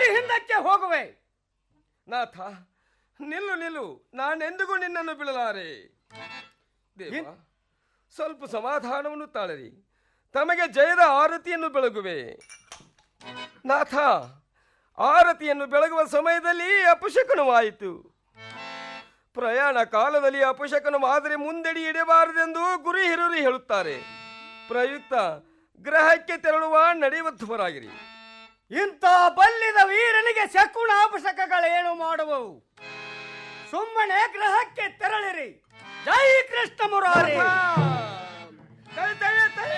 ಹಿಂದಕ್ಕೆ ಹೋಗುವೆ ನಾಥ ನಿಲ್ಲು ನಿಲ್ಲು ನಾನೆಂದಿಗೂ ನಿನ್ನನ್ನು ಬಿಡಲಾರೆ ದೇವ ಸ್ವಲ್ಪ ಸಮಾಧಾನವನ್ನು ತಾಳರಿ ತಮಗೆ ಜಯದ ಆರತಿಯನ್ನು ಬೆಳಗುವೆ ನಾಥ ಆರತಿಯನ್ನು ಬೆಳಗುವ ಸಮಯದಲ್ಲಿ ಅಪಶಕನವಾಯಿತು ಪ್ರಯಾಣ ಕಾಲದಲ್ಲಿ ಅಪಶಕನವಾದರೆ ಮುಂದಡಿ ಇಡಬಾರದೆಂದು ಗುರು ಹಿರಿಯರು ಹೇಳುತ್ತಾರೆ ಪ್ರಯುಕ್ತ ಗ್ರಹಕ್ಕೆ ತೆರಳುವ ನಡೆಯುವತ್ತವರಾಗಿರಿ ಇಂಥ ಬಲ್ಲಿದ ವೀರನಿಗೆ ಶಕುನಾಪಶಕಗಳೇನು ಮಾಡುವವು ಸುಮ್ಮನೆ ಗ್ರಹಕ್ಕೆ ತೆರಳಿರಿ ಜೈ ಕೃಷ್ಣ ಮುರಾರಿ ತಡೆ, ತಡೆ, ತಡೆ.